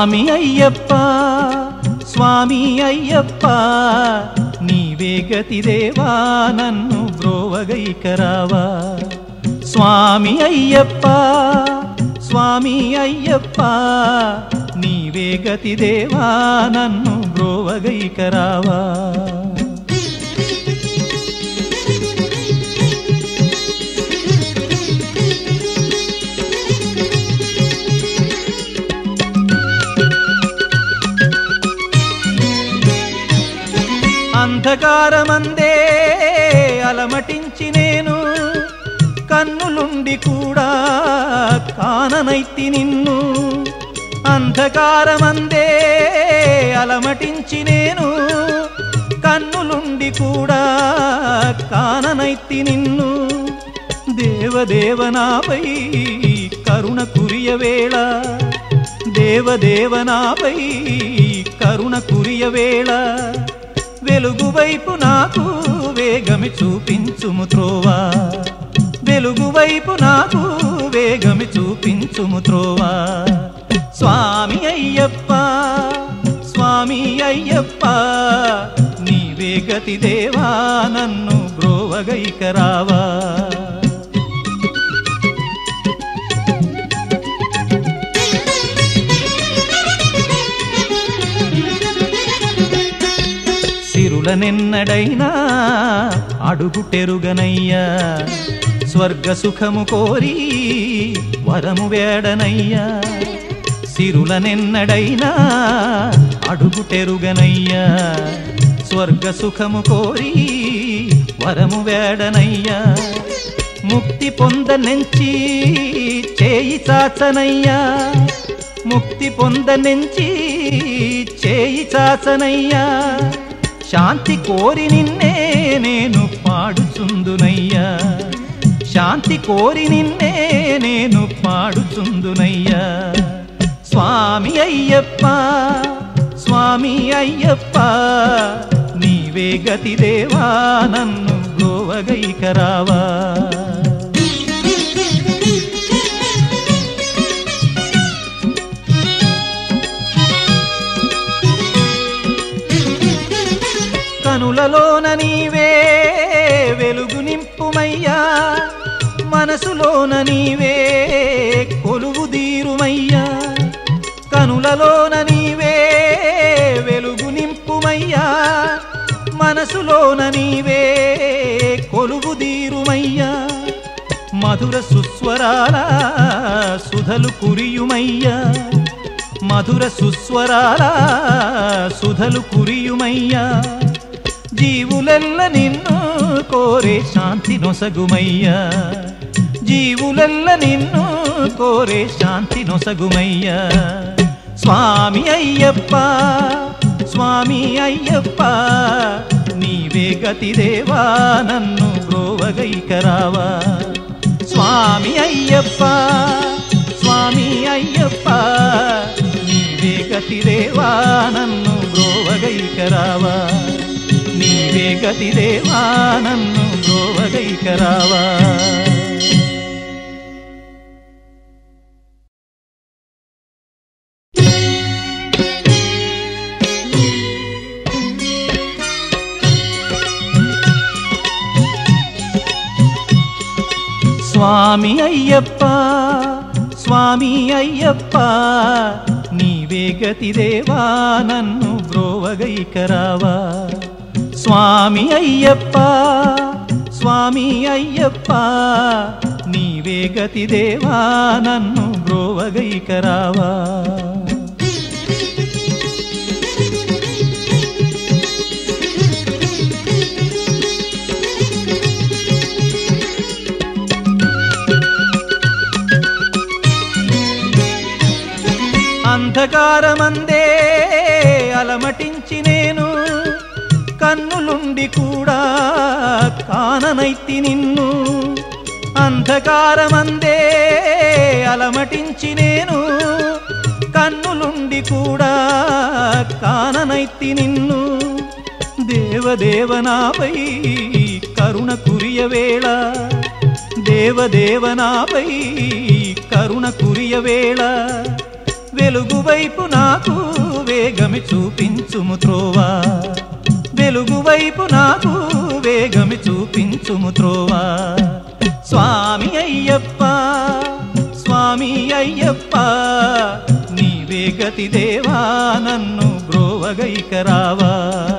స్వామి అయ్యప్ప స్వామి అయ్యప్ప నీవే గతి దేవా నన్ను బ్రోవగైకరావా స్వామి అయ్యప్ప స్వామి అయ్యప్ప నీవే గతి దేవా నన్ను బ్రోవగైకరావా అంధకారమందే అలమటించి నేను కన్నులుండి కూడా కాననైతి నిన్ను అంధకారమందే అలమటించి నేను కన్నులుండి కూడా కాననైతి నిన్ను దేవదేవనాపై కరుణ కురియవేళ దేవదేవనాపై కరుణ కురియవేళ వెలుగు వైపు నాకు వేగమి చూపించుము త్రోవా వెలుగు వైపు నాకు వేగమి చూపించుము త్రోవా స్వామి అయ్యప్ప స్వామి అయ్యప్ప నీవే గతి దేవా నన్ను బ్రోవగైకరావా సిరులనెన్నడైనా అడుగుటెరుగనయ్యా స్వర్గ సుఖము కోరి వరము వేడనయ్యా సిరులనెన్నడైనా అడుగుటెరుగనయ్యా స్వర్గ సుఖము కోరి వరము వేడనయ్యా ముక్తి పొందనెంచి చేయి చాచనయ్యా ముక్తి పొందనెంచి చేయి చాచనయ్యా శాంతి కోరి నిన్నే నేను పాడుచుందునయ్యా శాంతి కోరి నిన్నే నేను పాడుచుందునయ్యా స్వామి అయ్యప్ప స్వామి అయ్యప్ప నీవే గతి దేవా నన్ను గోవగైకరావా కనులలోన నీవే వెలుగు నింపుమయ్యా మనసులోన నీవే కొలువు దీరుమయ్యా కనులలోన నీవే వెలుగు నింపుమయ్యా మనసులోన నీవే కొలువు దీరుమయ్యా మధుర సుస్వరాల సుధలు కురియుమయ్యా మధుర సుస్వరాల సుధలు కురియుమయ్యా జీవులెల్ల నిన్ను కోరే శాంతి నొసగుమయ్యా జీవులెల్ల నిన్ను కోరే శాంతి నొసగుమయ్యా స్వామి అయ్యప్ప స్వామి అయ్యప్ప నీవే గతి దేవా నన్ను బ్రోవగైకరావా స్వామి అయ్యప్ప స్వామి అయ్యప్ప నీవే గతి దేవా నన్ను బ్రోవగైకరావా నీవే గతి దేవా నన్ను బ్రోవగైకరావా స్వామి అయ్యప్ప స్వామి అయ్యప్ప నీవే గతి దేవా నన్ను బ్రోవగైకరావా స్వామి అయ్యప్ప స్వామి అయ్యప్ప నీవే గతి దేవా నన్ను బ్రోవగైకరావా అంధకారమందే అలమటించి నేను కన్నులుండి కూడా కాననైతి నిన్ను అంధకారమందే అలమటించి నేను కన్నులుండి కూడా కాననైతి నిన్ను దేవదేవనాపై కరుణ కురియవేళ దేవదేవనాపై కరుణ కురియవేళ వెలుగు వైపు నాకు వేగమి చూపించుము త్రోవా వెలుగు వైపు నాకు వేగమి చూపించుము త్రోవా స్వామి అయ్యప్ప స్వామి అయ్యప్ప నీవే గతి దేవా నన్ను బ్రోవగైకరావా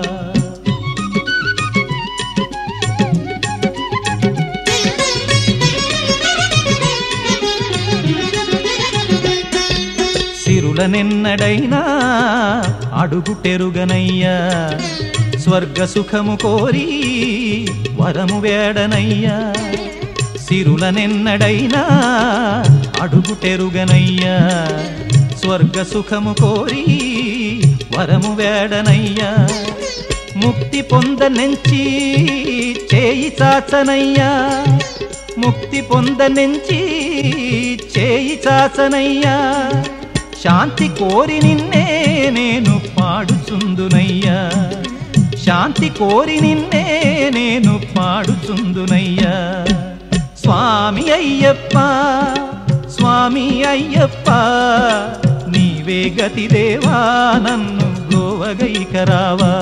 సిరులనెన్నడైనా అడుగుటెరుగనయ్యా స్వర్గ సుఖము కోరి వరము వేడనయ్యా సిరులనెన్నడైనా అడుగుటెరుగనయ్యా స్వర్గ సుఖము కోరి వరము వేడనయ్యా ముక్తి పొందనెంచి చేయి చాచనయ్యా ముక్తి పొందనెంచి చేయి చాచనయ్యా శాంతి కోరి నిన్నే నేను పాడుచుందునయ్యా శాంతి కోరి నిన్నే నేను పాడుచుందునయ్యా స్వామి అయ్యప్ప స్వామి అయ్యప్ప నీవే గతి దేవా నన్ను గోవగైకరావా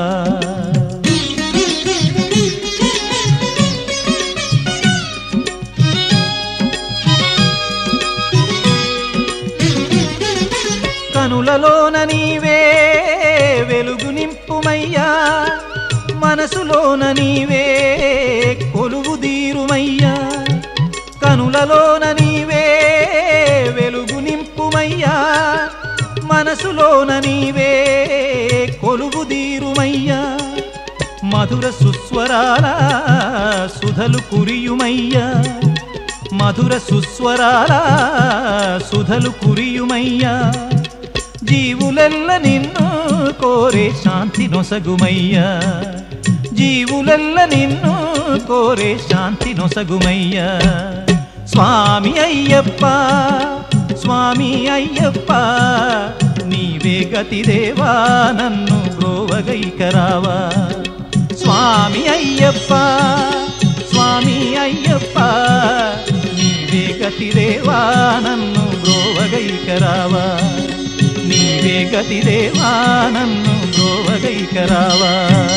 కనులలోన నీవే వెలుగు నింపుమయ్యా మనసులోన నీవే కొలువు దీరుమయ్యా కనులలోన నీవే వెలుగు నింపుమయ్యా మనసులోన నీవే కొలువు దీరుమయ్యా మధుర సుస్వరాల సుధలు కురియుమయ్యా మధుర సుస్వరాల సుధలు కురియుమయ్యా జీవులెల్ల నిన్ను కోరే శాంతి నొసగుమయ్యా జీవులెల్ల నిన్ను కోరే శాంతి నొసగుమయ్యా స్వామి అయ్యప్ప స్వామి అయ్యప్ప నీవే గతి దేవా నన్ను బ్రోవగైకరావా స్వామి అయ్యప్ప స్వామి అయ్యప్ప నీవే గతి దేవా నన్ను బ్రోవగైకరావా నీవే గతి దేవా నన్ను బ్రోవగైకరావా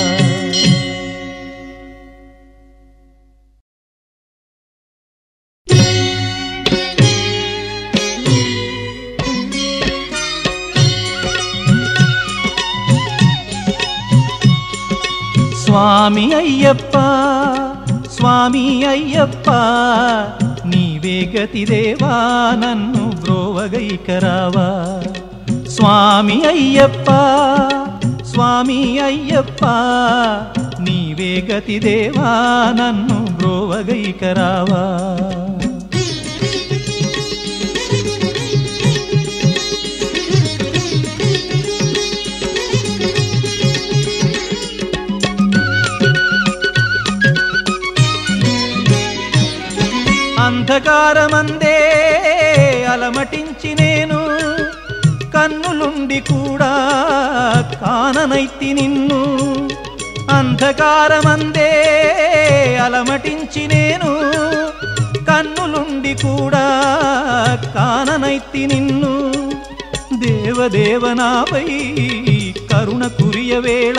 స్వామి అయ్యప్ప స్వామి అయ్యప్ప నీవే గతి దేవా నన్ను బ్రోవగైకరావా స్వామి అయ్యప్ప స్వామి అయ్యప్ప నీవే గతి దేవా నన్ను బ్రోవగైకరావా అంధకారమందే అలమటించి నేను కన్నులుండి కూడా కాననైతి నిన్ను అంధకారమందే అలమటించి నేను కన్నులుండి కూడా కాననైతి నిన్ను దేవదేవనాపై కరుణ కురియవేళ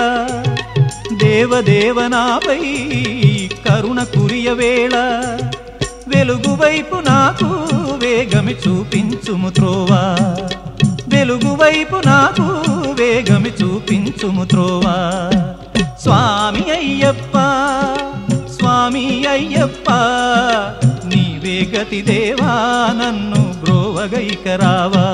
దేవదేవనాపై కరుణ కురియవేళ వెలుగు వైపు నాకు వేగమి చూపించుము త్రోవా వెలుగు వైపు నాకు వేగమి చూపించుము త్రోవా స్వామి అయ్యప్ప స్వామి అయ్యప్ప నీవే గతి దేవా నన్ను బ్రోవగైకరావా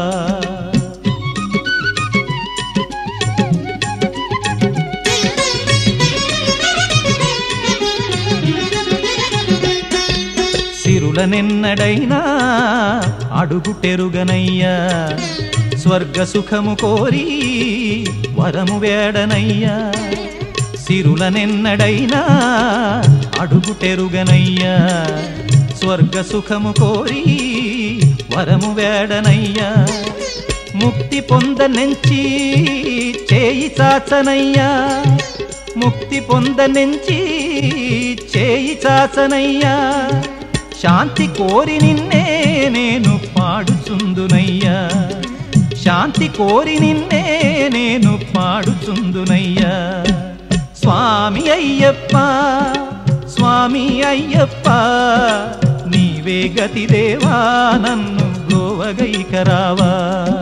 సిరులనెన్నడైనా అడుగుటెరుగనయ్యా స్వర్గ సుఖము కోరి వరము వేడనయ్యా సిరులనెన్నడైనా అడుగుటెరుగనయ్యా స్వర్గ సుఖము కోరి వరము వేడనయ్యా ముక్తి పొందనెంచి చేయి చాచనయ్యా ముక్తి పొందనెంచి చేయి చాచనయ్యా శాంతి కోరి నిన్నే నేను పాడుచుందునయ్యా శాంతి కోరి నిన్నే నేను పాడుచుందునయ్యా స్వామి అయ్యప్ప స్వామి అయ్యప్ప నీవే గతి దేవా నన్ను గోవగైకరావా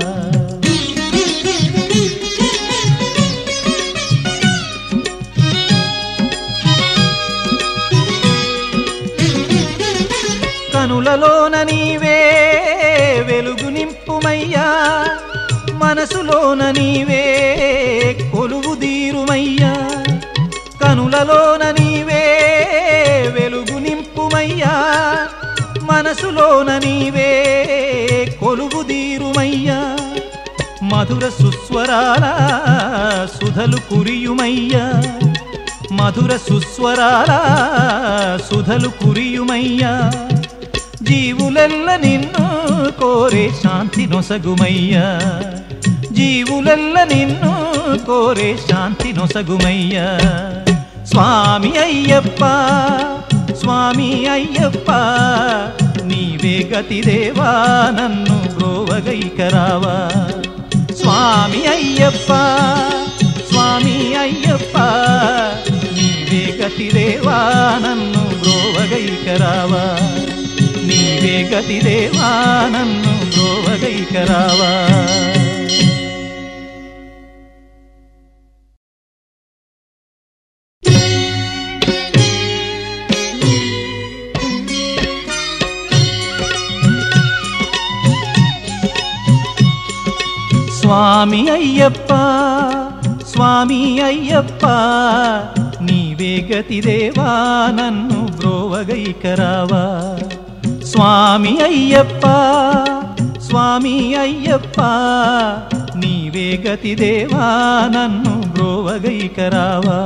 కనులలోన నీవే వెలుగు నింపుమయ్యా మనసులోన నీవే కొలువు దీరుమయ్యా కనులలోన నీవే వెలుగు నింపుమయ్యా మనసులోన నీవే కొలువు దీరుమయ్యా మధుర సుస్వరాల సుధలు కురియుమయ్యా మధుర సుస్వరాల సుధలు కురియుమయ్యా జీవులెల్ల నిన్ను కోరే శాంతి నొసగుమయ్యా జీవులెల్ల నిన్ను కోరే శాంతి నొసగుమయ్యా స్వామి అయ్యప్ప స్వామి అయ్యప్ప నీవే గతి దేవా నన్ను బ్రోవగైకరావా స్వామి అయ్యప్ప స్వామి అయ్యప్ప నీవే గతి దేవా నన్ను బ్రోవగైకరావా నీవే గతి దేవా నన్ను బ్రోవగైకరావా స్వామి అయ్యప్ప స్వామి అయ్యప్ప నీవే గతి దేవా నన్ను బ్రోవగైకరావా స్వామి అయ్యప్ప స్వామి అయ్యప్ప నీవే గతి దేవా నన్ను బ్రోవగైకరావా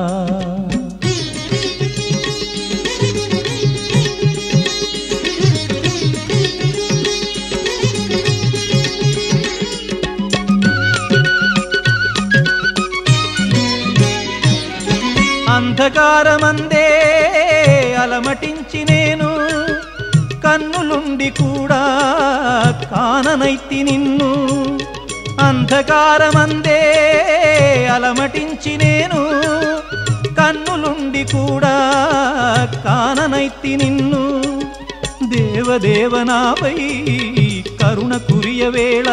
అంధకారమందే అలమటించి నేను కన్నులుండి కూడా కాననైతి నిన్ను అంధకారమందే అలమటించి నేను కన్నులుండి కూడా కాననైతి నిన్ను దేవదేవనాపై కరుణ కురియవేళ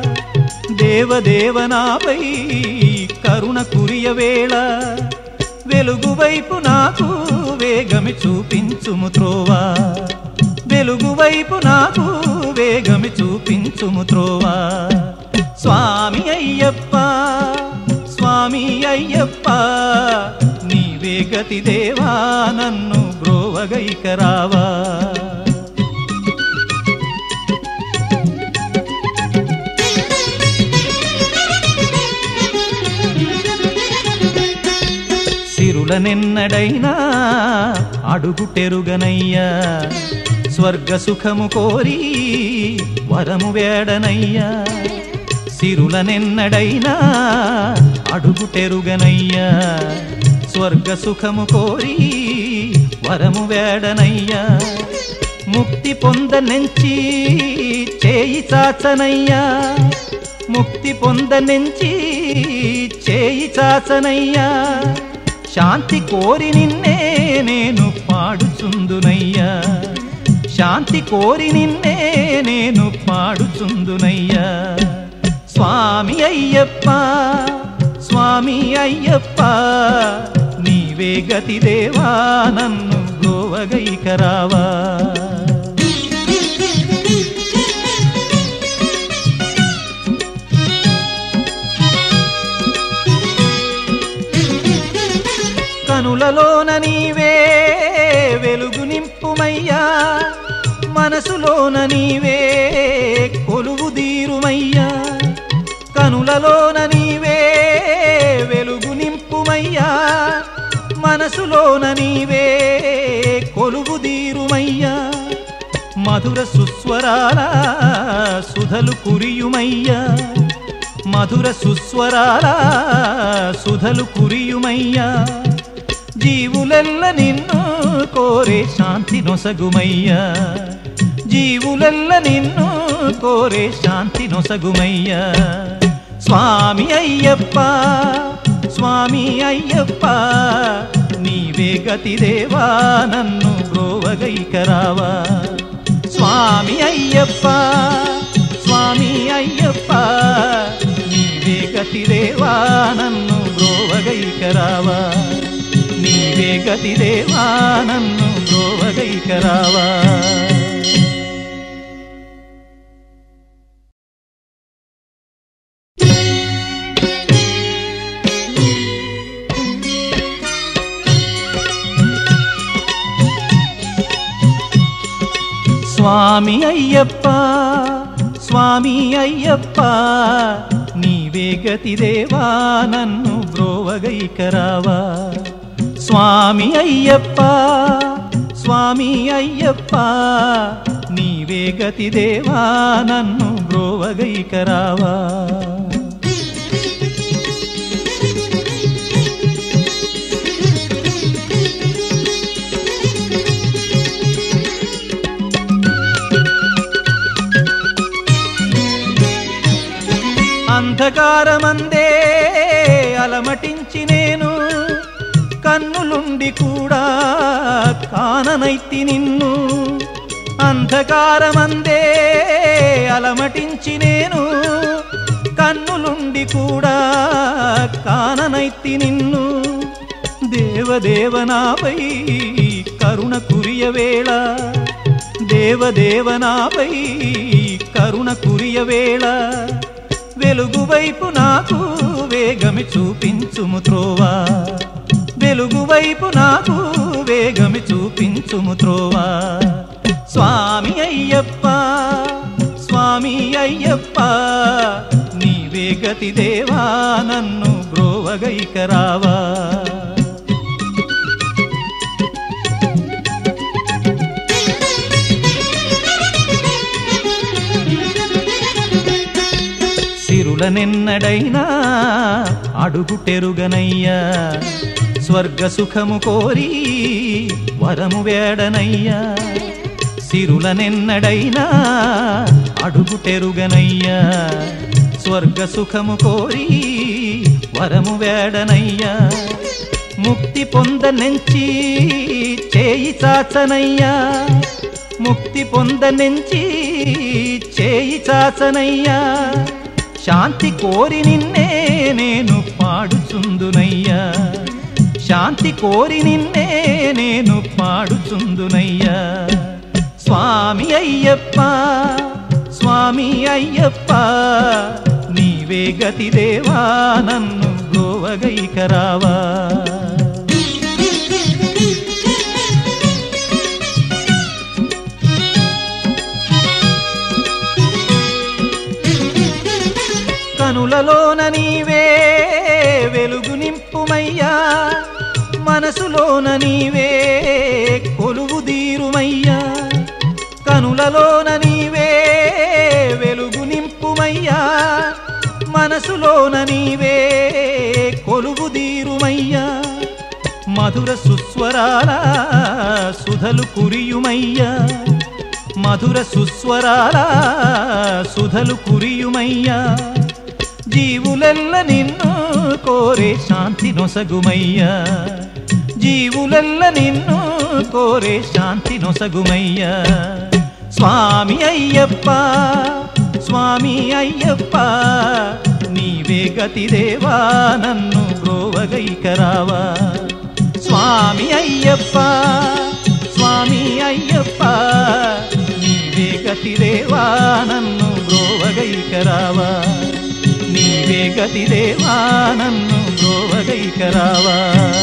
దేవదేవనాపై కరుణ కురియవేళ వెలుగు వైపు నాకు వేగమి చూపించుము త్రోవా వెలుగు వైపు నాకు వేగమి చూపించుము త్రోవా స్వామి అయ్యప్ప స్వామి అయ్యప్ప నీవే గతి దేవా నన్ను బ్రోవగైకరావా సిరులనెన్నడైనా అడుగుటెరుగనయ్యా స్వర్గ సుఖము కోరి వరము వేడనయ్యా సిరులనెన్నడైనా అడుగుటెరుగనయ్యా స్వర్గ సుఖము కోరి వరము వేడనయ్యా ముక్తి పొందనెంచి చేయి చాచనయ్యా ముక్తి పొందనెంచి చేయి చాచనయ్యా శాంతి కోరి నిన్నే నేను పాడుచుందునయ్యా శాంతి కోరి నిన్నే నేను పాడుచుందునయ్యా స్వామి అయ్యప్ప స్వామి అయ్యప్ప నీవే గతి దేవా నన్ను గోవగైకరావా కనులలోన నీవే వెలుగు నింపుమయ్యా మనసులోన నీవే కొలువు దీరుమయ్యా కనులలోన నీవే వెలుగు నింపుమయ్యా మనసులోన నీవే కొలువు దీరుమయ్యా మధుర సుస్వరాల సుధలు కురియుమయ్యా మధుర సుస్వరాల సుధలు కురియుమయ్యా జీవులెల్ల నిన్ను కోరే శాంతి నొసగుమయ్యా జీవులెల్ల నిన్ను కోరే శాంతి నొసగుమయ్యా స్వామి అయ్యప్ప స్వామి అయ్యప్ప నీవే గతి దేవా నన్ను బ్రోవగైకరావా స్వామి అయ్యప్ప స్వామి అయ్యప్ప నీవే గతి దేవా నన్ను బ్రోవగైకరావా నీవే గతి దేవా నన్ను బ్రోవగైకరావా స్వామి అయ్యప్ప స్వామి అయ్యప్ప నీవే గతి దేవా నన్ను బ్రోవగైకరావా స్వామి అయ్యప్ప స్వామి అయ్యప్ప నీవే గతి దేవా నన్ను బ్రోవగైకరావా అంధకారమందే అలమటించి నేను కన్నులుండి కూడా కాననైతి నిన్ను అంధకారమందే అలమటించి నేను కన్నులుండి కూడా కాననైతి నిన్ను దేవదేవనాపై కరుణ కురియవేళ దేవదేవనాపై కరుణ కురియవేళ వెలుగు వైపు నాకు వేగమి చూపించుము త్రోవా వెలుగు వైపు నాకు వేగమి చూపించుము త్రోవా స్వామి అయ్యప్ప స్వామి అయ్యప్ప నీవే గతి దేవా నన్ను బ్రోవగైకరావా సిరులనెన్నడైనా అడుగుటెరుగనయ్యా స్వర్గ సుఖము కోరి వరము వేడనయ్యా సిరులనెన్నడైనా అడుగుటెరుగనయ్యా స్వర్గ సుఖము కోరి వరము వేడనయ్యా ముక్తి పొందనెంచి చేయి చాచనయ్యా ముక్తి పొందనెంచి చేయి చాచనయ్యా శాంతి కోరి నిన్నే నేను పాడుచుందునయ్యా శాంతి కోరి నిన్నే నేను పాడుచుందునయ్యా స్వామి అయ్యప్ప స్వామి అయ్యప్ప నీవే గతి దేవా నన్ను గోవగైకరావా కనులలోన నీవే వెలుగు నింపుమయ్యా మనసులోన నీవే కొలువు దీరుమయ్యా కనులలోన నీవే వెలుగు నింపుమయ్యా మనసులోన నీవే కొలువు దీరుమయ్యా మధుర సుస్వరాల సుధలు కురియుమయ్యా మధుర సుస్వరాల సుధలు కురియుమయ్యా జీవులెల్ల నిన్ను కోరే శాంతి నొసగుమయ్యా జీవులెల్ల నిన్ను కోరే శాంతి నొసగుమయ్యా స్వామి అయ్యప్ప స్వామి అయ్యప్ప నీవే గతి దేవా నన్ను బ్రోవగైకరావా స్వామి అయ్యప్ప స్వామి అయ్యప్ప నీవే గతి దేవా నన్ను బ్రోవగైకరావా నీవే గతి దేవా నన్ను బ్రోవగైకరావా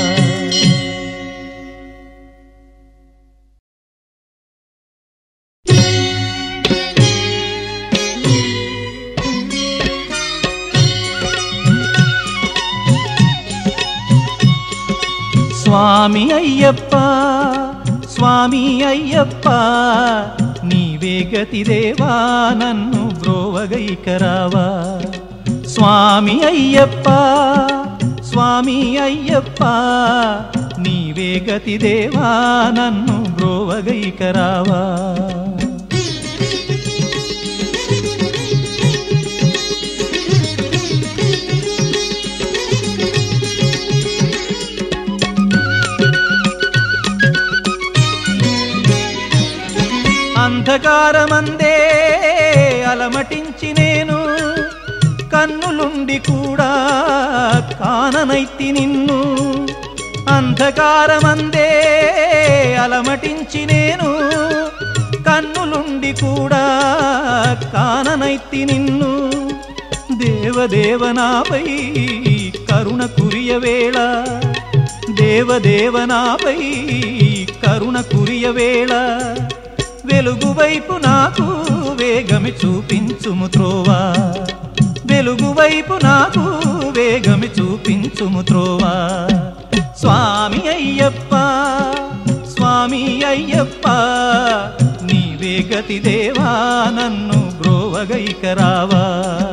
స్వామి అయ్యప్ప స్వామి అయ్యప్ప నీవే గతి దేవా నన్ను బ్రోవగైకరావా స్వామి అయ్యప్ప స్వామి అయ్యప్ప నీవే గతి దేవా నన్ను బ్రోవగైకరావా అంధకారమందే అలమటించి నేను కన్నులుండి కూడా కాననైతి నిన్ను అంధకారమందే అలమటించి నేను కన్నులుండి కూడా కాననైతి నిన్ను దేవదేవనాపై కరుణ కురియవేళ దేవదేవనాపై కరుణ కురియవేళ వెలుగు వైపు నాకు వేగమి చూపించుము త్రోవా వెలుగు వైపు నాకు వేగమి చూపించుము త్రోవా స్వామి అయ్యప్ప స్వామి అయ్యప్ప నీవే గతి దేవా నన్ను బ్రోవగైకరావా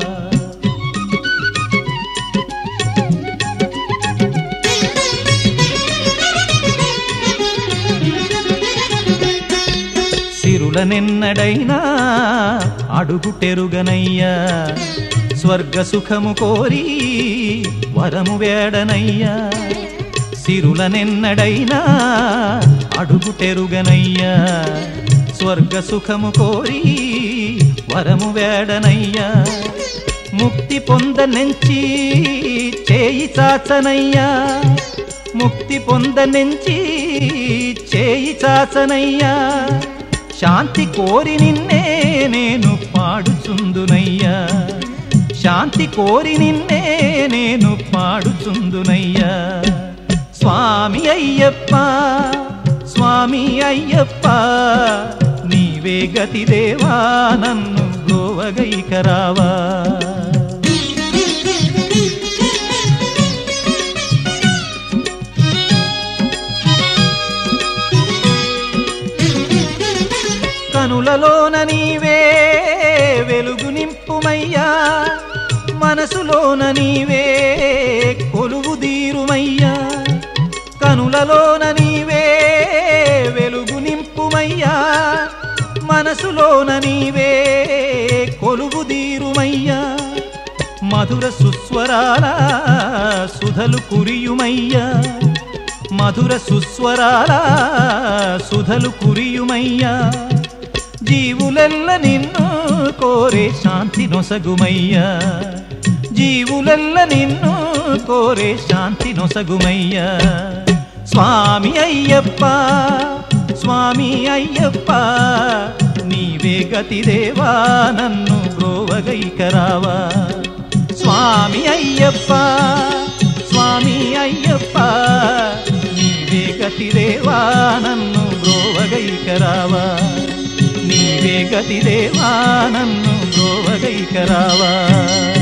సిరులనెన్నడైనా అడుగుటెరుగనయ్యా స్వర్గ సుఖము కోరి వరము వేడనయ్యా సిరులనెన్నడైనా అడుగుటెరుగనయ్యా స్వర్గ సుఖము కోరి వరము వేడనయ్యా ముక్తి పొందనెంచి చేయి చాచనయ్యా ముక్తి పొందనెంచి చేయి చాచనయ్యా శాంతి కోరి నిన్నే నేను పాడుచుందునయ్యా శాంతి కోరి నిన్నే నేను పాడుచుందునయ్యా స్వామి అయ్యప్ప స్వామి అయ్యప్ప నీవే గతి దేవా నన్ను గోవగైకరావా కనులలోన నీవే వెలుగు నింపుమయ్యా మనసులోన నీవే కొలువు దీరుమయ్యా కనులలోన నీవే వెలుగు నింపుమయ్యా మనసులోన నీవే కొలువు దీరుమయ్యా మధుర సుస్వరాల సుధలు కురియుమయ్యా మధుర సుస్వరాల సుధలు కురియుమయ్యా జీవులెల్ల నిన్ను కోరే శాంతి నొసగుమయ్యా జీవులెల్ల నిన్ను కోరే శాంతి నొసగుమయ్యా స్వామి అయ్యప్ప స్వామి అయ్యప్ప నీవే గతి దేవా నన్ను బ్రోవగైకరావా స్వామి అయ్యప్ప స్వామి అయ్యప్ప నీవే గతి దేవా నన్ను బ్రోవగైకరావా నీవే గతి దేవా నన్ను బ్రోవగైకరావా